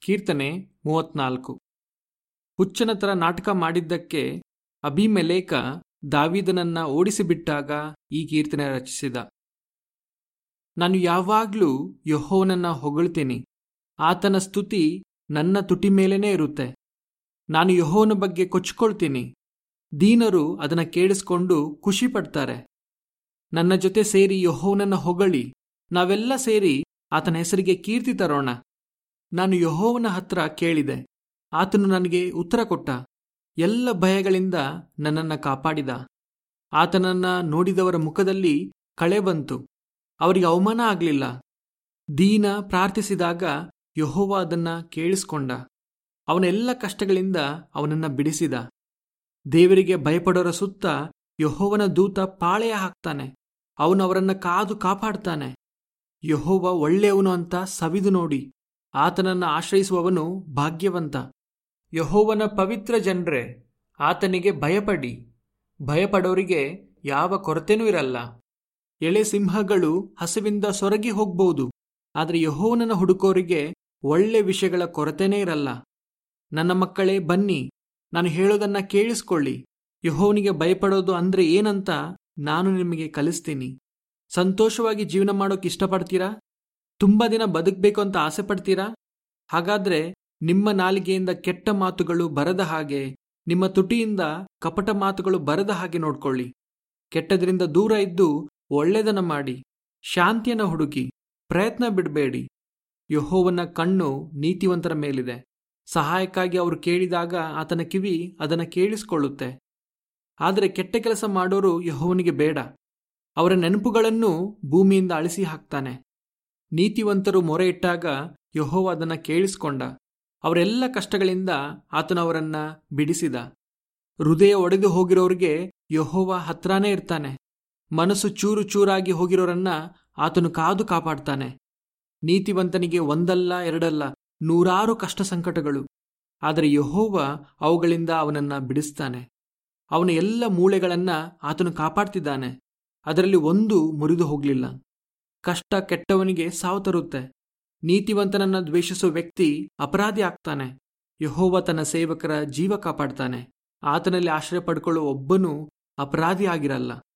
ಕೀರ್ತನೆ ಮೂವತ್ನಾಲ್ಕು ಹುಚ್ಚನ ಥರ ನಾಟಕ ಮಾಡಿದ್ದಕ್ಕೆ ಅಭಿಮೆಲೇಕ ದಾವಿದನನ್ನ ಓಡಿಸಿಬಿಟ್ಟಾಗ ಈ ಕೀರ್ತನೆ ರಚಿಸಿದ ನಾನು ಯಾವಾಗ್ಲೂ ಯಹೋವನನ್ನ ಹೊಗಳ್ತೀನಿ ಆತನ ಸ್ತುತಿ ನನ್ನ ತುಟಿ ಮೇಲೇನೇ ಇರುತ್ತೆ ನಾನು ಯಹೋವನ ಬಗ್ಗೆ ಕೊಚ್ಕೊಳ್ತೀನಿ ದೀನರು ಅದನ್ನ ಕೇಳಿಸ್ಕೊಂಡು ಖುಷಿ ಪಡ್ತಾರೆ ನನ್ನ ಜೊತೆ ಸೇರಿ ಯಹೋವನನ್ನ ಹೊಗಳಿ ನಾವೆಲ್ಲ ಸೇರಿ ಆತನ ಹೆಸರಿಗೆ ಕೀರ್ತಿ ತರೋಣ ನಾನು ಯಹೋವನ ಹತ್ರ ಕೇಳಿದೆ ಆತನು ನನಗೆ ಉತ್ತರ ಕೊಟ್ಟ ಎಲ್ಲ ಭಯಗಳಿಂದ ನನ್ನನ್ನ ಕಾಪಾಡಿದ ಆತನನ್ನ ನೋಡಿದವರ ಮುಖದಲ್ಲಿ ಕಳೆ ಬಂತು ಅವರಿಗೆ ಅವಮಾನ ಆಗಲಿಲ್ಲ ದೀನ ಪ್ರಾರ್ಥಿಸಿದಾಗ ಯಹೋವ ಅದನ್ನ ಕೇಳಿಸ್ಕೊಂಡ ಅವನ ಎಲ್ಲ ಕಷ್ಟಗಳಿಂದ ಅವನನ್ನ ಬಿಡಿಸಿದ ದೇವರಿಗೆ ಭಯಪಡೋರ ಸುತ್ತ ಯಹೋವನ ದೂತ ಪಾಳೆಯ ಹಾಕ್ತಾನೆ ಅವನು ಅವರನ್ನ ಕಾದು ಕಾಪಾಡ್ತಾನೆ ಯಹೋವ ಒಳ್ಳೆಯವನು ಅಂತ ಸವಿದು ನೋಡಿ ಆತನನ್ನ ಆಶ್ರಯಿಸುವವನು ಭಾಗ್ಯವಂತ ಯಹೋವನ ಪವಿತ್ರ ಜನರೇ ಆತನಿಗೆ ಭಯಪಡಿ ಭಯಪಡೋರಿಗೆ ಯಾವ ಕೊರತೆನೂ ಇರಲ್ಲ ಎಳೆ ಸಿಂಹಗಳು ಹಸಿವಿಂದ ಸೊರಗಿ ಹೋಗ್ಬೋದು ಆದರೆ ಯಹೋವನನ್ನ ಹುಡುಕೋರಿಗೆ ಒಳ್ಳೆ ವಿಷಯಗಳ ಕೊರತೆನೇ ಇರಲ್ಲ ನನ್ನ ಮಕ್ಕಳೇ ಬನ್ನಿ ನಾನು ಹೇಳೋದನ್ನ ಕೇಳಿಸ್ಕೊಳ್ಳಿ ಯಹೋವನಿಗೆ ಭಯಪಡೋದು ಅಂದ್ರೆ ಏನಂತ ನಾನು ನಿಮಗೆ ಕಲಿಸ್ತೀನಿ ಸಂತೋಷವಾಗಿ ಜೀವನ ಮಾಡೋಕೆ ಇಷ್ಟಪಡ್ತೀರಾ ತುಂಬಾ ದಿನ ಬದುಕಬೇಕು ಅಂತ ಆಸೆ ಪಡ್ತೀರಾ ಹಾಗಾದ್ರೆ ನಿಮ್ಮ ನಾಲಿಗೆಯಿಂದ ಕೆಟ್ಟ ಮಾತುಗಳು ಬರದ ಹಾಗೆ ನಿಮ್ಮ ತುಟಿಯಿಂದ ಕಪಟ ಮಾತುಗಳು ಬರದ ಹಾಗೆ ನೋಡ್ಕೊಳ್ಳಿ ಕೆಟ್ಟದ್ರಿಂದ ದೂರ ಇದ್ದು ಒಳ್ಳೆದನ್ನ ಮಾಡಿ ಶಾಂತಿಯನ್ನ ಹುಡುಕಿ ಪ್ರಯತ್ನ ಬಿಡಬೇಡಿ ಯಹೋವನ ಕಣ್ಣು ನೀತಿವಂತರ ಮೇಲಿದೆ ಸಹಾಯಕ್ಕಾಗಿ ಅವರು ಕೇಳಿದಾಗ ಆತನ ಕಿವಿ ಅದನ್ನ ಕೇಳಿಸಿಕೊಳ್ಳುತ್ತೆ ಆದರೆ ಕೆಟ್ಟ ಕೆಲಸ ಮಾಡೋರು ಯಹೋವನಿಗೆ ಬೇಡ ಅವರ ನೆನಪುಗಳನ್ನು ಭೂಮಿಯಿಂದ ಅಳಿಸಿ ಹಾಕ್ತಾನೆ ನೀತಿವಂತರು ಮೊರೆ ಇಟ್ಟಾಗ ಯಹೋವ ಅದನ್ನ ಕೇಳಿಸ್ಕೊಂಡ ಅವರೆಲ್ಲ ಕಷ್ಟಗಳಿಂದ ಆತನು ಅವರನ್ನ ಬಿಡಿಸಿದ ಹೃದಯ ಒಡೆದು ಹೋಗಿರೋರಿಗೆ ಯಹೋವ ಹತ್ರಾನೇ ಇರ್ತಾನೆ ಮನಸ್ಸು ಚೂರು ಚೂರಾಗಿ ಹೋಗಿರೋರನ್ನ ಆತನು ಕಾದು ಕಾಪಾಡ್ತಾನೆ ನೀತಿವಂತನಿಗೆ ಒಂದಲ್ಲ ಎರಡಲ್ಲ ನೂರಾರು ಕಷ್ಟ ಸಂಕಟಗಳು ಆದರೆ ಯಹೋವ ಅವುಗಳಿಂದ ಅವನನ್ನ ಬಿಡಿಸ್ತಾನೆ ಅವನ ಎಲ್ಲ ಮೂಳೆಗಳನ್ನ ಆತನು ಕಾಪಾಡ್ತಿದ್ದಾನೆ ಅದರಲ್ಲಿ ಒಂದು ಮುರಿದು ಹೋಗ್ಲಿಲ್ಲ ಕಷ್ಟ ಕೆಟ್ಟವನಿಗೆ ಸಾವು ತರುತ್ತೆ ನೀತಿವಂತನನ್ನ ದ್ವೇಷಿಸುವ ವ್ಯಕ್ತಿ ಅಪರಾಧಿ ಆಗ್ತಾನೆ ಯಹೋವ ತನ್ನ ಸೇವಕರ ಜೀವ ಕಾಪಾಡ್ತಾನೆ ಆತನಲ್ಲಿ ಆಶ್ರಯ ಪಡ್ಕೊಳ್ಳುವ ಒಬ್ಬನೂ ಅಪರಾಧಿ ಆಗಿರಲ್ಲ